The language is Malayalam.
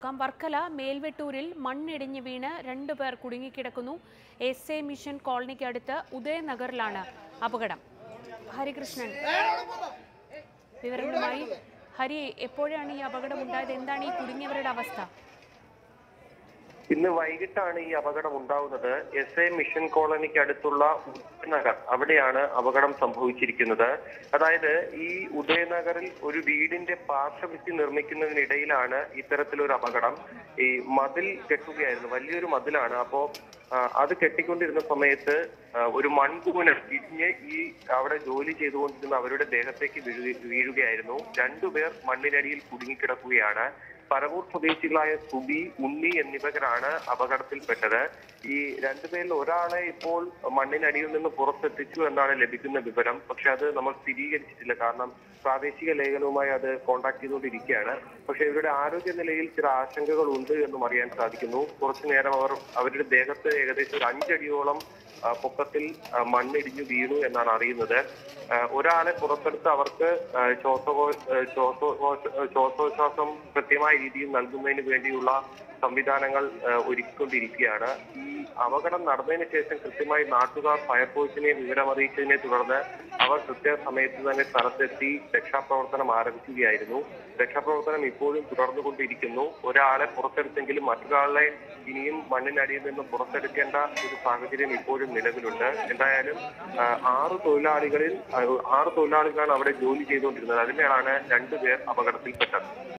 നോക്കാം വർക്കല മേൽവെട്ടൂരിൽ മണ്ണിടിഞ്ഞ് വീണ് രണ്ടുപേർ കുടുങ്ങിക്കിടക്കുന്നു എസ് എ മിഷൻ കോളനിക്ക് അടുത്ത് ഉദയനഗറിലാണ് അപകടം ഹരികൃഷ്ണൻ വിവരങ്ങളുമായി ഹരി എപ്പോഴാണ് ഈ അപകടം ഉണ്ടായത് എന്താണ് ഈ കുടുങ്ങിയവരുടെ അവസ്ഥ ഇന്ന് വൈകിട്ടാണ് ഈ അപകടം ഉണ്ടാവുന്നത് എസ് എ മിഷൻ കോളനിക്ക് അടുത്തുള്ള ഉദയനഗർ അവിടെയാണ് അപകടം സംഭവിച്ചിരിക്കുന്നത് അതായത് ഈ ഉദയനഗറിൽ ഒരു വീടിന്റെ പാർശ്വഭിത്തി നിർമ്മിക്കുന്നതിനിടയിലാണ് ഇത്തരത്തിലൊരു അപകടം ഈ മതിൽ കെട്ടുകയായിരുന്നു വലിയൊരു മതിലാണ് അപ്പോ ആ, അത് കെട്ടിക്കൊണ്ടിരുന്ന സമയത്ത് ആ, ഒരു മൺകൂനൽ ഇടിഞ്ഞ് ഈ അവിടെ ജോലി ചെയ്തുകൊണ്ടിരുന്ന അവരുടെ ദേഹത്തേക്ക് വീഴു- വീഴുകയായിരുന്നു രണ്ടുപേർ മണ്ണിനടിയിൽ കുടുങ്ങിക്കിടക്കുകയാണ് പരവൂർ സ്വദേശികളായ സുബി ഉണ്ണി എന്നിവരാണ് അപകടത്തിൽപ്പെട്ടത് ഈ രണ്ടുപേരിൽ ഒരാളെ ഇപ്പോൾ മണ്ണിനടിയിൽ നിന്ന് പുറത്തെത്തിച്ചു എന്നാണ് ലഭിക്കുന്ന വിവരം പക്ഷെ അത് നമ്മൾ സ്ഥിരീകരിച്ചിട്ടില്ല കാരണം പ്രാദേശിക ലേഖനവുമായി അത് കോൺടാക്ട് ചെയ്തുകൊണ്ടിരിക്കുകയാണ് പക്ഷെ ഇവരുടെ ആരോഗ്യനിലയിൽ ചില ആശങ്കകൾ ഉണ്ട് എന്നും അറിയാൻ സാധിക്കുന്നു കുറച്ചു നേരം അവർ അവരുടെ ദേഹത്ത് ഏകദേശം ഒരു അഞ്ചടിയോളം ആ, പൊക്കത്തിൽ ആ, മണ്ണിടിഞ്ഞു വീണു എന്നാണ് അറിയുന്നത് ആ, ഒരാളെ പുറത്തെടുത്ത് അവർക്ക് ആ, ശ്വാസകോ ആ, ശ്വാസകോശ ആ, ശ്വാസോച്ഛ്വാസം കൃത്യമായ രീതിയിൽ നൽകുന്നതിന് വേണ്ടിയുള്ള സംവിധാനങ്ങൾ ആ, ഒരുക്കിക്കൊണ്ടിരിക്കുകയാണ് ഈ അപകടം നടന്നതിന് ശേഷം കൃത്യമായി നാട്ടുകാർ ഫയർഫോഴ്സിനെ വിവരമറിയിച്ചതിനെ തുടർന്ന് അവർ കൃത്യസമയത്ത് തന്നെ സ്ഥലത്തെത്തി രക്ഷാപ്രവർത്തനം ആരംഭിക്കുകയായിരുന്നു രക്ഷാപ്രവർത്തനം ഇപ്പോഴും തുടർന്നുകൊണ്ടിരിക്കുന്നു ഒരാളെ പുറത്തെടുത്തെങ്കിലും മറ്റൊരാളെ ഇനിയും മണ്ണിനടിയിൽ നിന്ന് പുറത്തെടുക്കേണ്ട ഒരു സാഹചര്യം ഇപ്പോഴും നിലവിലുണ്ട് എന്തായാലും ആ, ആറ് തൊഴിലാളികളിൽ ആ, ആറ് തൊഴിലാളികളാണ് അവിടെ ജോലി ചെയ്തുകൊണ്ടിരുന്നത് അതിനാണ് രണ്ടുപേർ അപകടത്തിൽപ്പെട്ടത്